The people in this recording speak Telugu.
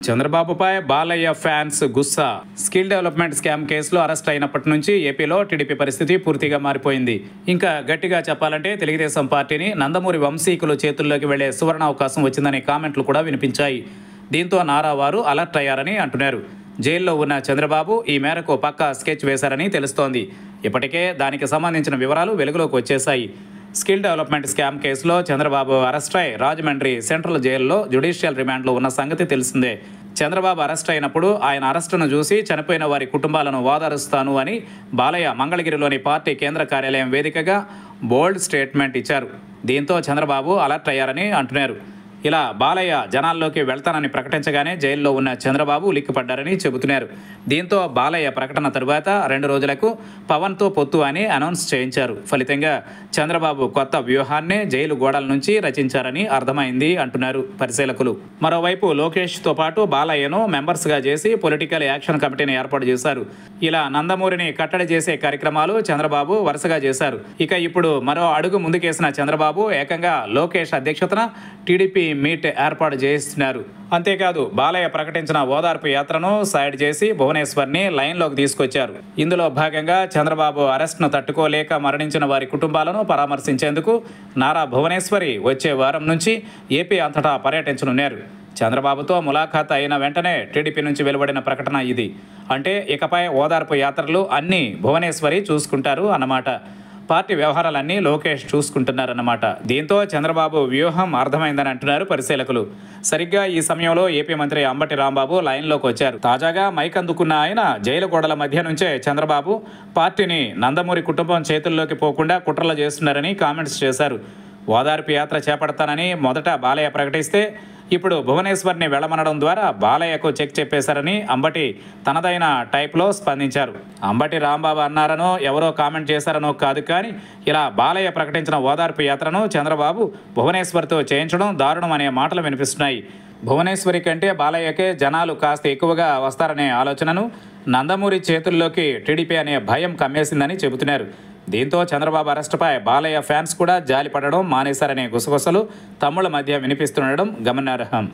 చంద్రబాబుపై బాలయ్య ఫ్యాన్స్ గుస్సా స్కిల్ డెవలప్మెంట్ స్కామ్ కేసులో అరెస్ట్ అయినప్పటి నుంచి ఏపీలో టీడీపీ పరిస్థితి పూర్తిగా మారిపోయింది ఇంకా గట్టిగా చెప్పాలంటే తెలుగుదేశం పార్టీని నందమూరి వంశీకుల చేతుల్లోకి వెళ్లే సువర్ణ అవకాశం వచ్చిందనే కామెంట్లు కూడా వినిపించాయి దీంతో నారా వారు అలర్ట్ అయ్యారని అంటున్నారు జైల్లో ఉన్న చంద్రబాబు ఈ మేరకు పక్కా స్కెచ్ వేశారని తెలుస్తోంది ఇప్పటికే దానికి సంబంధించిన వివరాలు వెలుగులోకి వచ్చేశాయి స్కిల్ డెవలప్మెంట్ స్కామ్ కేసులో చంద్రబాబు అరెస్ట్ అయి రాజమండ్రి సెంట్రల్ జైల్లో జ్యుడిషియల్ రిమాండ్లో ఉన్న సంగతి తెలిసిందే చంద్రబాబు అరెస్ట్ అయినప్పుడు ఆయన అరెస్టును చూసి చనిపోయిన వారి కుటుంబాలను వాదారుస్తాను అని బాలయ్య మంగళగిరిలోని పార్టీ కేంద్ర కార్యాలయం వేదికగా బోల్డ్ స్టేట్మెంట్ ఇచ్చారు దీంతో చంద్రబాబు అలర్ట్ అయ్యారని అంటున్నారు ఇలా బాలయ్య జనాల్లోకి వెళ్తానని ప్రకటించగానే జైల్లో ఉన్న చంద్రబాబు లిక్కుపడ్డారని చెబుతున్నారు దీంతో బాలయ్య ప్రకటన తరువాత రెండు రోజులకు పవన్తో పొత్తు అని అనౌన్స్ చేయించారు ఫలితంగా చంద్రబాబు కొత్త వ్యూహాన్నే జైలు గోడల నుంచి రచించారని అర్థమైంది అంటున్నారు పరిశీలకులు మరోవైపు లోకేష్తో పాటు బాలయ్యను మెంబర్స్గా చేసి పొలిటికల్ యాక్షన్ కమిటీని ఏర్పాటు చేశారు ఇలా నందమూరిని కట్టడి చేసే కార్యక్రమాలు చంద్రబాబు వరుసగా చేశారు ఇక ఇప్పుడు మరో అడుగు ముందుకేసిన చంద్రబాబు ఏకంగా లోకేష్ అధ్యక్షతన టీడీపీ మీట్ ఏర్పాటు చేస్తున్నారు అంతేకాదు బాలయ్య ప్రకటించిన ఓదార్పు యాత్రను సైడ్ చేసి భువనేశ్వర్ని లైన్లోకి తీసుకొచ్చారు ఇందులో భాగంగా చంద్రబాబు అరెస్ట్ను తట్టుకోలేక మరణించిన వారి కుటుంబాలను పరామర్శించేందుకు నారా భువనేశ్వరి వచ్చే వారం నుంచి ఏపీ అంతటా పర్యటించనున్నారు చంద్రబాబుతో ములాఖాత్ అయిన వెంటనే టీడీపీ నుంచి వెలువడిన ప్రకటన ఇది అంటే ఇకపై ఓదార్పు యాత్రలు అన్నీ భువనేశ్వరి చూసుకుంటారు అన్నమాట పార్టీ వ్యవహారాలన్నీ లోకేష్ చూసుకుంటున్నారన్నమాట దీంతో చంద్రబాబు వ్యూహం అర్థమైందని అంటున్నారు పరిశీలకులు సరిగ్గా ఈ సమయంలో ఏపీ మంత్రి అంబటి రాంబాబు లైన్లోకి వచ్చారు తాజాగా మైక్ అందుకున్న ఆయన జైలు గోడల మధ్య నుంచే చంద్రబాబు పార్టీని నందమూరి కుటుంబం చేతుల్లోకి పోకుండా కుట్రలు చేస్తున్నారని కామెంట్స్ చేశారు ఓదార్పు యాత్ర చేపడతానని మొదట బాలయ్య ప్రకటిస్తే ఇప్పుడు భువనేశ్వర్ని వెళ్ళమనడం ద్వారా బాలయ్యకు చెక్ చెప్పేశారని అంబటి తనదైన టైప్లో స్పందించారు అంబటి రాంబాబు అన్నారనో ఎవరో కామెంట్ చేశారనో కాదు కానీ ఇలా బాలయ్య ప్రకటించిన ఓదార్పు యాత్రను చంద్రబాబు భువనేశ్వర్తో చేయించడం దారుణం అనే మాటలు వినిపిస్తున్నాయి భువనేశ్వరి కంటే బాలయ్యకే జనాలు కాస్త ఎక్కువగా వస్తారనే ఆలోచనను నందమూరి చేతుల్లోకి టీడీపీ అనే భయం కమ్మేసిందని చెబుతున్నారు దీంతో చంద్రబాబు అరెస్టుపై బాలయ్య ఫ్యాన్స్ కూడా జాలిపడడం మానేశారనే గుసగుసలు తమ్ముళ్ల మధ్య వినిపిస్తుండడం గమనార్హం